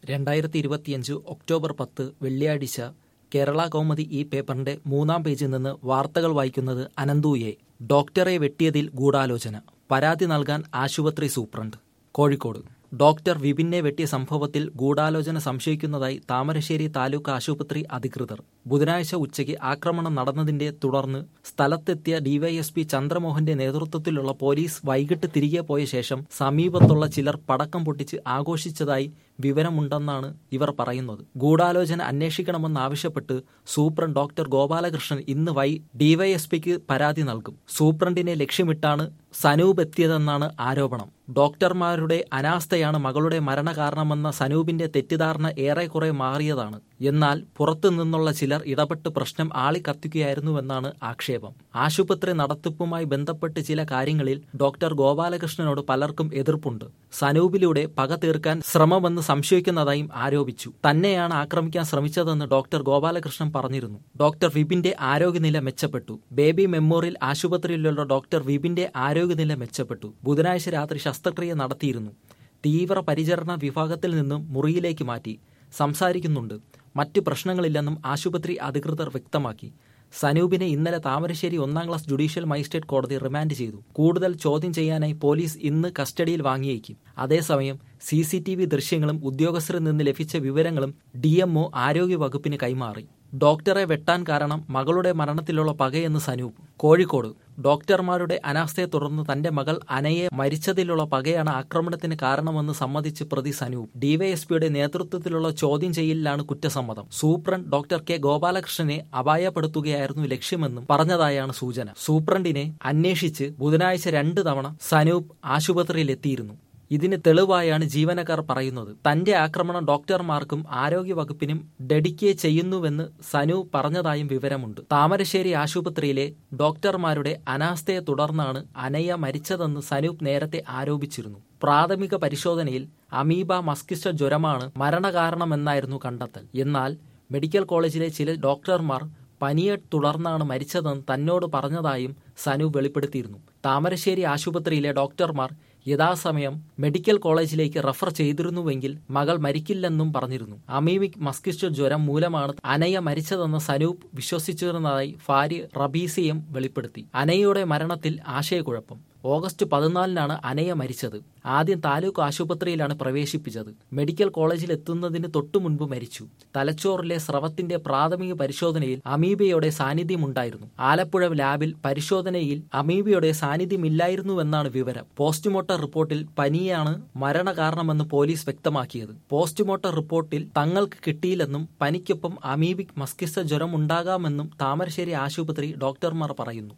രണ്ടായിരത്തി ഇരുപത്തിയഞ്ച് ഒക്ടോബർ പത്ത് വെള്ളിയാഴ്ച കേരള കൗമുദി ഈ പേപ്പറിന്റെ മൂന്നാം പേജിൽ നിന്ന് വാർത്തകൾ വായിക്കുന്നത് അനന്തുയെ ഡോക്ടറെ വെട്ടിയതിൽ ഗൂഢാലോചന പരാതി നൽകാൻ ആശുപത്രി സൂപ്രണ്ട് കോഴിക്കോട് ഡോക്ടർ വിപിനെ വെട്ടിയ സംഭവത്തിൽ ഗൂഢാലോചന സംശയിക്കുന്നതായി താമരശ്ശേരി താലൂക്ക് ആശുപത്രി അധികൃതർ ബുധനാഴ്ച ഉച്ചയ്ക്ക് ആക്രമണം നടന്നതിന്റെ തുടർന്ന് സ്ഥലത്തെത്തിയ ഡിവൈഎസ്പി ചന്ദ്രമോഹന്റെ നേതൃത്വത്തിലുള്ള പോലീസ് വൈകിട്ട് തിരികെ പോയ ശേഷം സമീപത്തുള്ള ചിലർ പടക്കം പൊട്ടിച്ച് ആഘോഷിച്ചതായി വിവരമുണ്ടെന്നാണ് ഇവർ പറയുന്നത് ഗൂഢാലോചന അന്വേഷിക്കണമെന്നാവശ്യപ്പെട്ട് സൂപ്രണ്ട് ഡോക്ടർ ഗോപാലകൃഷ്ണൻ ഇന്ന് വൈ ഡിവൈഎസ്പിക്ക് പരാതി നൽകും സൂപ്രണ്ടിനെ ലക്ഷ്യമിട്ടാണ് സനൂപ് എത്തിയതെന്നാണ് ആരോപണം ഡോക്ടർമാരുടെ അനാസ്ഥയാണ് മകളുടെ മരണകാരണമെന്ന സനൂപിന്റെ തെറ്റിദ്ധാരണ ഏറെക്കുറെ മാറിയതാണ് എന്നാൽ പുറത്തു നിന്നുള്ള ചിലർ ഇടപെട്ട് പ്രശ്നം ആളിക്കത്തിക്കുകയായിരുന്നുവെന്നാണ് ആക്ഷേപം ആശുപത്രി നടത്തിപ്പുമായി ബന്ധപ്പെട്ട് ചില കാര്യങ്ങളിൽ ഡോക്ടർ ഗോപാലകൃഷ്ണനോട് പലർക്കും എതിർപ്പുണ്ട് സനൂപിലൂടെ പക തീർക്കാൻ ശ്രമമെന്ന് സംശയിക്കുന്നതായും ആരോപിച്ചു തന്നെയാണ് ആക്രമിക്കാൻ ശ്രമിച്ചതെന്ന് ഡോക്ടർ ഗോപാലകൃഷ്ണൻ പറഞ്ഞിരുന്നു ഡോക്ടർ വിപിന്റെ ആരോഗ്യനില മെച്ചപ്പെട്ടു ബേബി മെമ്മോറിയൽ ആശുപത്രിയിലുള്ള ഡോക്ടർ വിപിന്റെ ആരോഗ്യനില മെച്ചപ്പെട്ടു ബുധനാഴ്ച രാത്രി ശസ്ത്രക്രിയ നടത്തിയിരുന്നു തീവ്ര പരിചരണ വിഭാഗത്തിൽ നിന്നും മുറിയിലേക്ക് മാറ്റി സംസാരിക്കുന്നുണ്ട് മറ്റു പ്രശ്നങ്ങളില്ലെന്നും ആശുപത്രി അധികൃതർ വ്യക്തമാക്കി സനൂപിനെ ഇന്നലെ താമരശ്ശേരി ഒന്നാം ക്ലാസ് ജുഡീഷ്യൽ മജിസ്ട്രേറ്റ് കോടതി റിമാൻഡ് ചെയ്തു കൂടുതൽ ചോദ്യം ചെയ്യാനായി പോലീസ് ഇന്ന് കസ്റ്റഡിയിൽ വാങ്ങിയേക്കും അതേസമയം സി സി ടി വി ദൃശ്യങ്ങളും ഉദ്യോഗസ്ഥരിൽ നിന്ന് ലഭിച്ച വിവരങ്ങളും ഡി എംഒ ആരോഗ്യവകുപ്പിന് കൈമാറി ഡോക്ടറെ വെട്ടാൻ കാരണം മകളുടെ മരണത്തിലുള്ള പകയെന്ന് സനൂപ് കോഴിക്കോട് ഡോക്ടർമാരുടെ അനാസ്ഥയെ തുടർന്ന് തന്റെ മകൾ അനയെ മരിച്ചതിലുള്ള പകയാണ് ആക്രമണത്തിന് കാരണമെന്ന് സമ്മതിച്ച് പ്രതി സനൂപ് ഡിവൈഎസ്പിയുടെ നേതൃത്വത്തിലുള്ള ചോദ്യം ചെയ്യലിലാണ് കുറ്റസമ്മതം സൂപ്രണ്ട് ഡോക്ടർ കെ ഗോപാലകൃഷ്ണനെ അപായപ്പെടുത്തുകയായിരുന്നു ലക്ഷ്യമെന്നും പറഞ്ഞതായാണ് സൂചന സൂപ്രണ്ടിനെ അന്വേഷിച്ച് ബുധനാഴ്ച രണ്ട് തവണ സനൂപ് ആശുപത്രിയിൽ എത്തിയിരുന്നു ഇതിന് തെളിവായാണ് ജീവനക്കാർ പറയുന്നത് തന്റെ ആക്രമണം ഡോക്ടർമാർക്കും ആരോഗ്യവകുപ്പിനും ഡെഡിക്കേറ്റ് ചെയ്യുന്നുവെന്ന് സനു പറഞ്ഞതായും വിവരമുണ്ട് താമരശ്ശേരി ആശുപത്രിയിലെ ഡോക്ടർമാരുടെ അനാസ്ഥയെ തുടർന്നാണ് അനയ മരിച്ചതെന്ന് സനൂപ് നേരത്തെ ആരോപിച്ചിരുന്നു പ്രാഥമിക പരിശോധനയിൽ അമീബ മസ്കിസ്റ്റ ജ്വരമാണ് മരണകാരണമെന്നായിരുന്നു കണ്ടെത്തൽ എന്നാൽ മെഡിക്കൽ കോളേജിലെ ചില ഡോക്ടർമാർ പനിയെ തുടർന്നാണ് മരിച്ചതെന്ന് തന്നോട് പറഞ്ഞതായും സനു വെളിപ്പെടുത്തിയിരുന്നു താമരശ്ശേരി ആശുപത്രിയിലെ ഡോക്ടർമാർ യഥാസമയം മെഡിക്കൽ കോളേജിലേക്ക് റഫർ ചെയ്തിരുന്നുവെങ്കിൽ മകൾ മരിക്കില്ലെന്നും പറഞ്ഞിരുന്നു അമീമിക് മസ്കിസ്റ്റോ ജ്വരം മൂലമാണ് അനയ മരിച്ചതെന്ന് സനൂപ് വിശ്വസിച്ചിരുന്നതായി ഭാര്യ റബീസിയം വെളിപ്പെടുത്തി അനയുടെ മരണത്തിൽ ആശയക്കുഴപ്പം ഓഗസ്റ്റ് പതിനാലിനാണ് അനയ മരിച്ചത് ആദ്യം താലൂക്ക് ആശുപത്രിയിലാണ് പ്രവേശിപ്പിച്ചത് മെഡിക്കൽ കോളേജിൽ എത്തുന്നതിന് തൊട്ടു മുൻപ് മരിച്ചു തലച്ചോറിലെ സ്രവത്തിന്റെ പ്രാഥമിക പരിശോധനയിൽ അമീബയുടെ സാന്നിധ്യമുണ്ടായിരുന്നു ആലപ്പുഴ ലാബിൽ പരിശോധനയിൽ അമീബയുടെ സാന്നിധ്യമില്ലായിരുന്നുവെന്നാണ് വിവരം പോസ്റ്റ്മോർട്ടം റിപ്പോർട്ടിൽ പനിയാണ് മരണകാരണമെന്ന് പോലീസ് വ്യക്തമാക്കിയത് പോസ്റ്റ്മോർട്ടം റിപ്പോർട്ടിൽ തങ്ങൾക്ക് കിട്ടിയില്ലെന്നും പനിക്കൊപ്പം അമീബിക് മസ്തിഷ്ക ജ്വരം ഉണ്ടാകാമെന്നും താമരശ്ശേരി ആശുപത്രി ഡോക്ടർമാർ പറയുന്നു